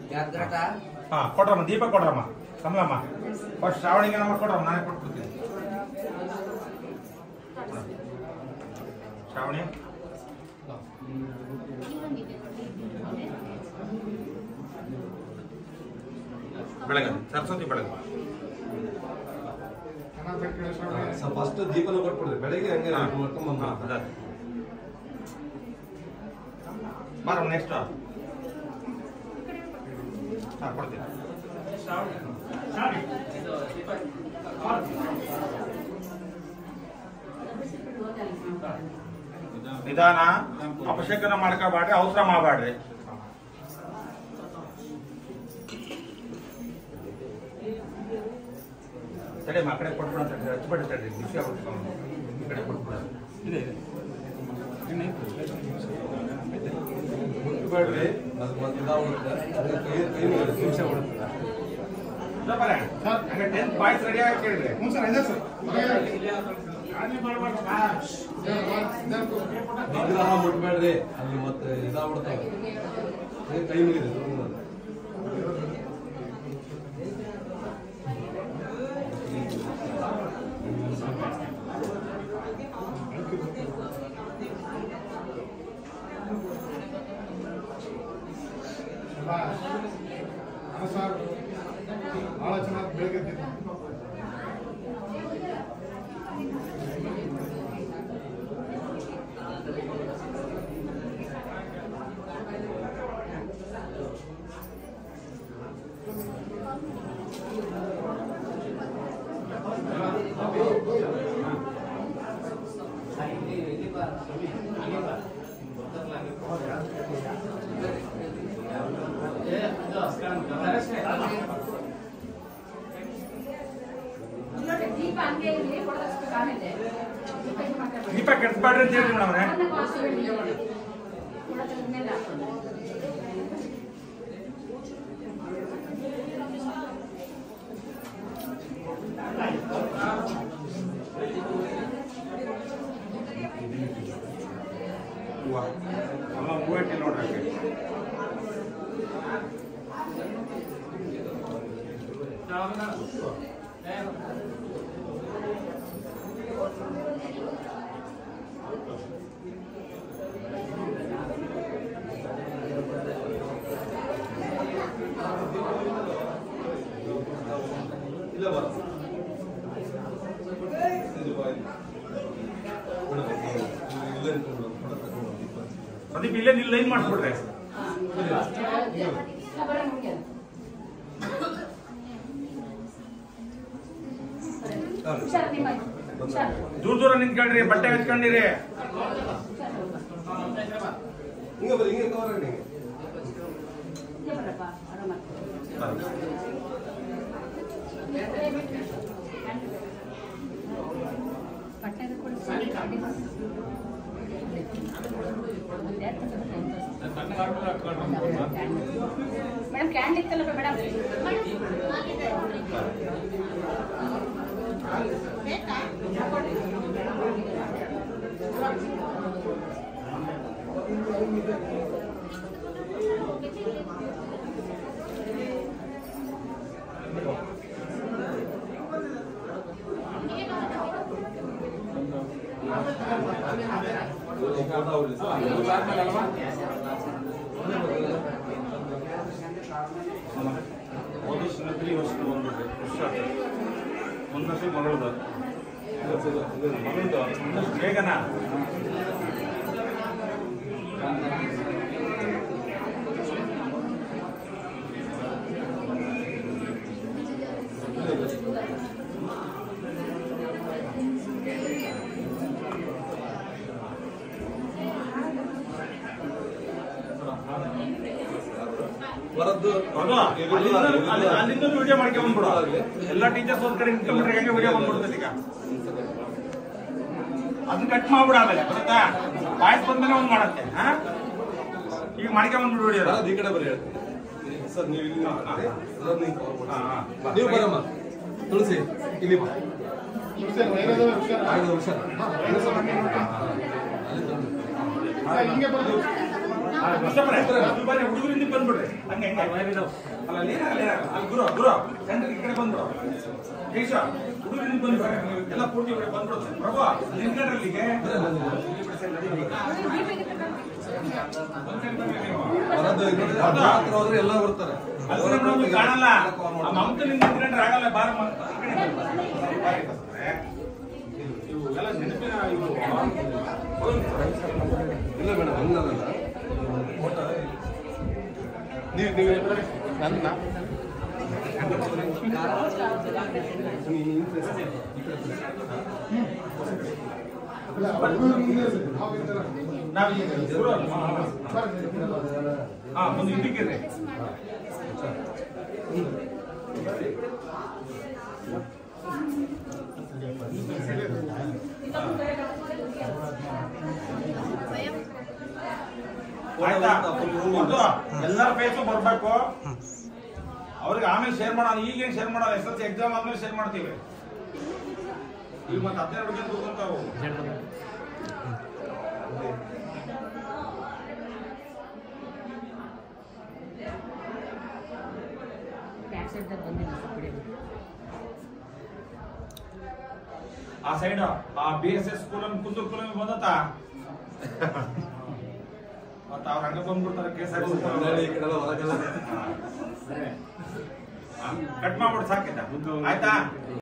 ಜಾಗ್ರತ ಹಾ ಕೊಡ್ರಮ್ಮ ದೀಪ ಕೊಡ್ರಮ್ಮ ಕಮಲಮ್ಮ ಫಸ್ಟ್ ಶ್ರಾವಣಿಗೆ ನಮ್ಮ ಕೊಡ್ರಮ್ಮ ನಾನೇ ಕೊಟ್ಬಿಡ್ತೀನಿ ಶ್ರಾವಣಿ ಬೆಳಗ್ಗೆ ಸರಸ್ವತಿ ಬೆಳಗ್ಗೆ ಫಸ್ಟ್ ದೀಪನ ಕೊಟ್ಬಿಡ್ರಿ ಬೆಳಗ್ಗೆ ಹಂಗೆ ಹಾ. ಮಾಡ್ಕೊಂಡ್ ಹಾ, ಬಂದ್ಬಿಡ್ತಾರೆ. ಅದೇ. ಬಾರಮ್ಮ ನೆಕ್ಸ್ಟ್ ಹಾ ಕೊಡ್ತೀನಿ ನಿಧಾನ ಅಪಶಕನ ಮಾಡ್ಕೋಬೇಡ್ರಿ ಅವಸರ ಮಾಡಬೇಡ್ರಿ ತಡೆ ಆ ಕಡೆ ಕೊಟ್ಬಿಡ ತಡಿ ಹಚ್ಬೇಡಿ ತಡಿ ಬಿಸಿ ಆಗ್ಬಿಟ್ಟು ಈ ಕಡೆ ಕೊಟ್ಬಿಡ ಇದೆ ಇದೆ ಬಿಟ್ಬಿಡ್ರಿ ಅದು ಮತ್ತೆ ಇದಾಗ್ಬಿಡುತ್ತೆ. ಅದಕ್ಕೆ ಕೈ- ಕೈ ಮೇಲೆ ಹಿಂಸೆ ಬಿಡುತ್ತೆ. ಹಂಗೆ ಟೆಂತ್ ಬಾಯ್ಸ್ ರೆಡಿ ಆಗಿ ಕೇಳಿದ್ರೆ ಹ್ಞೂ ಸರ್ ಇದೆ ಸರ್ ವಿಗ್ರಹ ಮುಟ್ಬೇಡ್ರಿ ಅಲ್ಲಿ ಮತ್ತೆ ಇದಾಗ್ಬಿಡ್ತಾವೆ ಕೈ ಕೈ ಮುಗಿದೆ ಹಾಂ ಸರ್ ಭಾಳ ಚೆನ್ನಾಗಿ ಬೆಳಗ್ಗೆ ಎದ್ದಿದ್ದು. ದೀಪ ಹಂಗೆ ಇರ್ಲಿ, ಕೊಡೋದಷ್ಟು ಆಮೇಲೆ. ದೀಪ ಇದು ಮಾಡ್ಕೊಬೇಡಿ. ದೀಪ ಕೆಡಿಸ್ಬೇಡ್ರಿ ಅಂತ ಹೇಳಿ ಮೇಡಮ್ ಅದನ್ನ ಕಾಸು ಕೊಡೋದ್ಮೇಲೆ ಹಾಕ್ಕೊಂಡು. ಹೂವ ಅಮ್ಮ ಹೂವು ಇಟ್ಟಿಲ್ಲ ನೋಡ್ರಿ ಆಕೆ. ಇಲ್ಲ ಬರ ಇದು ಬಾ ಇಲ್ಲಿ. ಬಿಡು, ಇಲ್ಲೇ ಇಟ್ಕೊಂಡು ಬಾ, ಫೋಟೋ ತಗೊಂಡು ಬಾ, ದೀಪ ಹಚ್ಚಿ. ಪ್ರದೀಪ್ ಇಲ್ಲೇ ನಿಲ್ ಲೈನ್ ಮಾಡಿಸ್ಬಿಡ್ರಿ ತಗೊಳ್ಳಿ ಮುಗಿಯೋದು. ಹುಷಾರು ನಿಮ್ಮ ಹುಷಾರು. ದೂರ ದೂರ ನಿಂತ್ಕೊಳ್ರಿ ಬಟ್ಟೆ ಹಚ್ಕೊಂಡಿರಿ ಹಿಂಗೆ ಬರ್ರಿ ಹಿಂಗೆ ಕವರ್ ಹಿಂಗೆ ಹಿಂಗೆ ಬರಪ್ಪ, ಆರಾಮಾಗಿ. ಬಟ್ಟೆಗೆ ಕೊಡಿ. ಮೇಡಮ್ ಕ್ಯಾಂಡ್ ಇತ್ತಲ್ಲ ಮೇಡಮ್ ಫೋಟೋ ಉಳ್ಳಿ ಸರ್. ಒಂದು ಸ್ನೇಹಿತರು ಈ ವರ್ಷ ಬಂದ್ಬಿಟ್ರಿ ಹುಷಾರ್ ಒಂದಷ್ಟು ಮಗಳದು ಮಗಳದು ಒಂದಷ್ಟು ಬೇಗನ ಬರದ್ದು ಅದು ಅಲ್ಲಿಂದ ಅಲ್ಲಿ- ಅಲ್ಲಿಂದ ವಿಡಿಯೋ ಮಾಡ್ಕೊಂಡ್ ಬಂದ್ಬಿಡು ಎಲ್ಲ ಟೀಚರ್ಸ್ ಒಂದ್ ಕಡೆ ನಿಂತ್ಕೊಂಡ್ಬಿಟ್ರೆ ಹೆಂಗೆ ವಿಡಿಯೋ ಬಂದ್ಬಿಡ್ತದೆ ಈಗ ಅದನ್ನ ಕಟ್ ಮಾಡ್ಬಿಡ ಆಮೇಲೆ ಗೊತ್ತಾ ವಾಯ್ಸ್ ಬಂದ್ಮೇಲೆ ಒಂದ್ ಮಾಡತ್ತೆ ಹಾ ಈಗ ಮಾಡ್ಕೊಂಡ್ ಬಂದ್ಬಿಡು ವಿಡಿಯೋ ಬರೋದು ಈ ಕಡೆ ಬರೀ ಹೇಳ್ತೀನಿ ಸರ್ ನೀವು ಇಲ್ಲಿ ನಿಂತ್ಕೊಳ್ಳಿ. ಸರ್ ನೀವು cover ಮಾಡಿ. ಹಾ, ಹಾ, ಬಾ. ನೀವು ಬರಮ್ಮ ತುಳಸಿ ಇಲ್ಲಿ ಬಾ ಹುಷಾರು ವೈರದವ ಹುಷಾರು ಆಗದ ಹುಷಾರ್ ಅಲ್ಲಿ ತಂದು ಹಿಂಗೆ ಬರೋದು ನಾವು ಕೃಷ್ಣಪ್ಪರೇ, ನೀವು ಬನ್ನಿ ಹುಡುಗರು ಇಲ್ಲಿ ಬಂದ್ಬಿಡ್ರಿ ಹಂಗೆ ಹೆಂಗೆ ಅಲ್ಲ ಅಲ್ಲಿ ಏನಾಗಲ್ಲ, ಏನಾಗಲ್ಲ. ಅಲ್ಲಿ ಗುರು ಗುರು ಸೆಂಟ್ರ್ ಈ ಕಡೆ ಬಂದ್ಬಿಡು ಕೇಶ ಹುಡುಗರು ಇಲ್ಲಿ ಬಂದ್ಬಿಡ್ರಿ ಎಲ್ಲ ಪೂರ್ತಿ ಈ ಕಡೆ ಬಂದ್ಬಿಡುತ್ತೆ ಪ್ರಭು ನಿಂತ್ಕೊಂಡ್ರಿ ಇಲ್ಲಿಗೆ ಬರೋದು ಈ ಕಡೆ ಅಡ್ಡ ಹತ್ರ ಹೋದ್ರೆ ಎಲ್ಲ ಬರ್ತಾರೆ ಅಲ್ಲಿ ನಮ್ಗೆ ಕಾಣಲ್ಲ ಆ ಮಮತನಿಂದ ನಿಂತ್ಕೊಂಡ್ರೆ ಆಗಲ್ಲ ಬಾರಮ್ಮ ಈ ಕಡೆ ಬನ್ನಿ. ಬಾರಿ ಕಸ್ತೂರೆ. ಇವು ಎಲ್ಲ ನೆನಪಿನ ಇವು ಇಲ್ಲ ಮೇಡಮ್ ಹಂಗಲ್ಲ ಫೋಟೋ ನೀವು ನೀವು ನನ್ನ ಇಲ್ಲ ಹುಡುಗರು ಮುಂದೆ ಇರ್ಲಿ. ನಾವು ಈ ಥರ ನಾವು ಈಗ ಗುರು ಅಲ್ಲ. ಬರ್ರಿ, ಬರ್ರಿ. ಹಾ ಮುಂದೆ ಇದಕ್ಕಿರ್ರಿ ಆಯ್ತಾ ಒಂದು ಎಲ್ಲರ ಫೇಸು ಬರ್ಬೇಕು ಅವ್ರಿಗೆ ಆಮೇಲೆ ಶೇರ್ ಮಾಡೋಣ ಈಗೇನು ಶೇರ್ ಮಾಡಲ್ಲ ಎಸ್ ಎಲ್ ಸಿ ಎಕ್ಸಾಮ್ ಆದ್ಮೇಲೆ ಶೇರ್ ಮಾಡ್ತೀವಿ ಈಗ ಮತ್ತೆ ಹದಿನೆರಡು ಗಂಟೆ ಕೂತ್ಕೊಂತಾವು ಬ್ಯಾಕ್ ಸೈಡ್ ಬಂದಿಲ್ಲ ಬಿಡಿ ಆ ಸೈಡ್ ಆ B S S school Kundur school ಬಂದತ್ತ ಮತ್ತ ಅವ್ರ ಹಂಗ ಬಂದ್ಬಿಡ್ತಾರೆ ಕೇಸ್ ಈ ಕಡೆ ಎಲ್ಲ ಹೊರಗೆಲ್ಲ ಕಟ್ ಮಾಡ್ಬಿಟ್ಟು ಸಾಕಿದ್ದ ಆಯ್ತಾ